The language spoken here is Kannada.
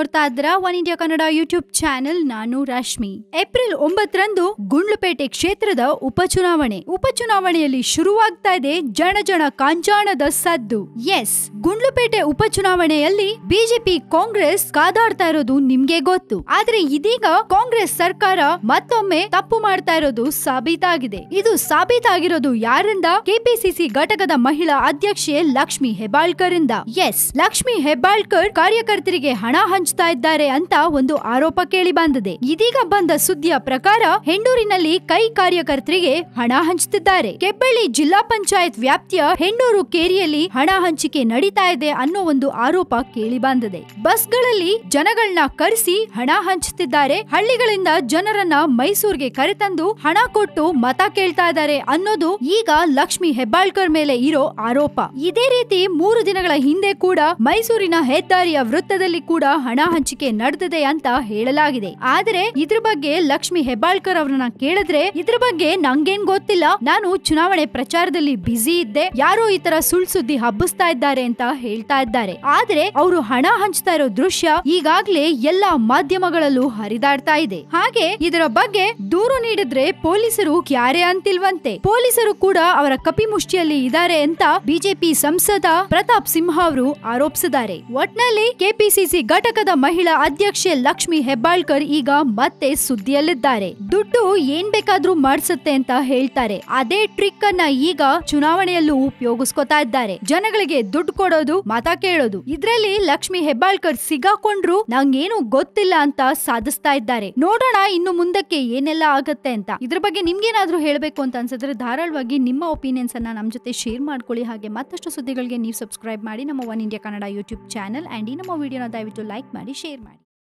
ನೋಡ್ತಾ ಇದ್ರ one India Kannada YouTube channel ನಾನು ರಶ್ಮಿ ಏಪ್ರಿಲ್ ಒಂಬತ್ತರಂದು ಗುಂಡ್ಲುಪೇಟೆ ಕ್ಷೇತ್ರದ ಉಪಚುನಾವಣೆ ಉಪಚುನಾವಣೆಯಲ್ಲಿ ಶುರುವಾಗ್ತಾ ಇದೆ ಜನ ಜನ ಕಾಂಚಾಣದ ಸದ್ದು ಎಸ್ ಗುಂಡ್ಲುಪೇಟೆ ಉಪಚುನಾವಣೆಯಲ್ಲಿ ಬಿಜೆಪಿ ಕಾಂಗ್ರೆಸ್ ಕಾದಾಡ್ತಾ ಇರೋದು ನಿಮ್ಗೆ ಗೊತ್ತು ಆದ್ರೆ ಇದೀಗ ಕಾಂಗ್ರೆಸ್ ಸರ್ಕಾರ ಮತ್ತೊಮ್ಮೆ ತಪ್ಪು ಮಾಡ್ತಾ ಇರೋದು ಸಾಬೀತಾಗಿದೆ ಇದು ಸಾಬೀತಾಗಿರೋದು ಯಾರಿಂದ ಕೆಪಿಸಿಸಿ ಘಟಕದ ಮಹಿಳಾ ಅಧ್ಯಕ್ಷೆ ಲಕ್ಷ್ಮಿ ಹೆಬ್ಬಾಳ್ಕರ್ ಇಂದ ಎಸ್ ಲಕ್ಷ್ಮಿ ಹೆಬ್ಬಾಳ್ಕರ್ ಕಾರ್ಯಕರ್ತರಿಗೆ ಹಣ ಹಂಚ್ತಾ ಇದ್ದಾರೆ ಅಂತ ಒಂದು ಆರೋಪ ಕೇಳಿ ಬಂದಿದೆ ಇದೀಗ ಬಂದ ಸುದ್ದಿಯ ಪ್ರಕಾರ ಹೆಣ್ಣೂರಿನಲ್ಲಿ ಕೈ ಕಾರ್ಯಕರ್ತರಿಗೆ ಹಣ ಹಂಚುತ್ತಿದ್ದಾರೆ ಕೆಬ್ಬಳ್ಳಿ ಜಿಲ್ಲಾ ಪಂಚಾಯತ್ ವ್ಯಾಪ್ತಿಯ ಹೆಣ್ಣೂರು ಕೇರಿಯಲ್ಲಿ ಹಣ ಹಂಚಿಕೆ ನಡೀತಾ ಇದೆ ಅನ್ನೋ ಒಂದು ಆರೋಪ ಕೇಳಿ ಬಂದಿದೆ ಬಸ್ಗಳಲ್ಲಿ ಜನಗಳನ್ನ ಕರೆಸಿ ಹಣ ಹಂಚುತ್ತಿದ್ದಾರೆ ಹಳ್ಳಿಗಳಿಂದ ಜನರನ್ನ ಮೈಸೂರಿಗೆ ಕರೆತಂದು ಹಣ ಕೊಟ್ಟು ಮತ ಕೇಳ್ತಾ ಇದ್ದಾರೆ ಅನ್ನೋದು ಈಗ ಲಕ್ಷ್ಮಿ ಹೆಬ್ಬಾಳ್ಕರ್ ಮೇಲೆ ಇರೋ ಆರೋಪ ಇದೇ ರೀತಿ ಮೂರು ದಿನಗಳ ಹಿಂದೆ ಕೂಡ ಮೈಸೂರಿನ ಹೆದ್ದಾರಿಯ ವೃತ್ತದಲ್ಲಿ ಕೂಡ ಹಣ ಹಂಚಿಕೆ ನಡೆದಿದೆ ಅಂತ ಹೇಳಲಾಗಿದೆ ಆದ್ರೆ ಇದ್ರ ಬಗ್ಗೆ ಲಕ್ಷ್ಮಿ ಹೆಬ್ಬಾಳ್ಕರ್ ಅವರನ್ನ ಕೇಳಿದ್ರೆ ಇದ್ರ ಬಗ್ಗೆ ನಂಗೇನ್ ಗೊತ್ತಿಲ್ಲ ನಾನು ಚುನಾವಣೆ ಪ್ರಚಾರದಲ್ಲಿ ಬ್ಯುಸಿ ಇದ್ದೆ ಯಾರೋ ಈ ತರ ಸುಳ್ ಸುದ್ದಿ ಹಬ್ಬಿಸ್ತಾ ಇದ್ದಾರೆ ಅಂತ ಹೇಳ್ತಾ ಇದ್ದಾರೆ ಆದ್ರೆ ಅವರು ಹಣ ಹಂಚ್ತಾ ಇರೋ ದೃಶ್ಯ ಈಗಾಗ್ಲೇ ಎಲ್ಲಾ ಮಾಧ್ಯಮಗಳಲ್ಲೂ ಹರಿದಾಡ್ತಾ ಇದೆ ಹಾಗೆ ಇದರ ಬಗ್ಗೆ ದೂರು ನೀಡಿದ್ರೆ ಪೊಲೀಸರು ಕ್ಯಾರೆ ಅಂತಿಲ್ವಂತೆ ಪೊಲೀಸರು ಕೂಡ ಅವರ ಕಪಿಮುಷ್ಟಿಯಲ್ಲಿ ಇದ್ದಾರೆ ಅಂತ ಬಿಜೆಪಿ ಸಂಸದ ಪ್ರತಾಪ್ ಸಿಂಹ ಅವರು ಆರೋಪಿಸಿದ್ದಾರೆ ಒಟ್ನಲ್ಲಿ ಕೆಪಿಸಿಸಿ ಘಟಕದ ಮಹಿಳಾ ಅಧ್ಯಕ್ಷೆ ಲಕ್ಷ್ಮಿ ಹೆಬ್ಬಾಳ್ಕರ್ ಈಗ ಮತ್ತೆ ಸುದ್ದಿಯಲ್ಲಿದ್ದಾರೆ ದುಡ್ಡು ಏನ್ ಬೇಕಾದ್ರೂ ಮಾಡ್ಸುತ್ತೆ ಅಂತ ಹೇಳ್ತಾರೆ ಅದೇ ಟ್ರಿಕ್ ಅನ್ನ ಈಗ ಚುನಾವಣೆಯಲ್ಲೂ ಉಪಯೋಗಿಸ್ಕೊತಾ ಇದ್ದಾರೆ ಜನಗಳಿಗೆ ದುಡ್ಡು ಕೊಡೋದು ಮತ ಕೇಳೋದು ಇದ್ರಲ್ಲಿ ಲಕ್ಷ್ಮಿ ಹೆಬ್ಬಾಳ್ಕರ್ ಸಿಗಾಕೊಂಡ್ರು ನಂಗೇನು ಗೊತ್ತಿಲ್ಲ ಅಂತ ಸಾಧಿಸ್ತಾ ಇದ್ದಾರೆ ನೋಡೋಣ ಇನ್ನು ಮುಂದಕ್ಕೆ ಏನೆಲ್ಲ ಆಗತ್ತೆ ಅಂತ ಇದ್ರ ಬಗ್ಗೆ ನಿಮ್ಗೇನಾದ್ರೂ ಹೇಳ್ಬೇಕು ಅಂತ ಅನ್ಸಿದ್ರೆ ಧಾರಾಳವಾಗಿ ನಿಮ್ಮ ಒಪಿನಿಯನ್ಸ್ ಅನ್ನ ನಮ್ ಜೊತೆ ಶೇರ್ ಮಾಡ್ಕೊಳ್ಳಿ ಹಾಗೆ ಮತ್ತಷ್ಟು ಸುದ್ದಿಗಳಿಗೆ ನೀವು ಸಬ್ಸ್ಕ್ರೈಬ್ ಮಾಡಿ ನಮ್ಮ one India Kannada YouTube channel and ಈ ನಮ್ಮ ವಿಡಿಯೋನ ದಯವಿಟ್ಟು ಲೈಕ್ ಮಾಡಿ ಶೇರ್ ಮಾಡಿ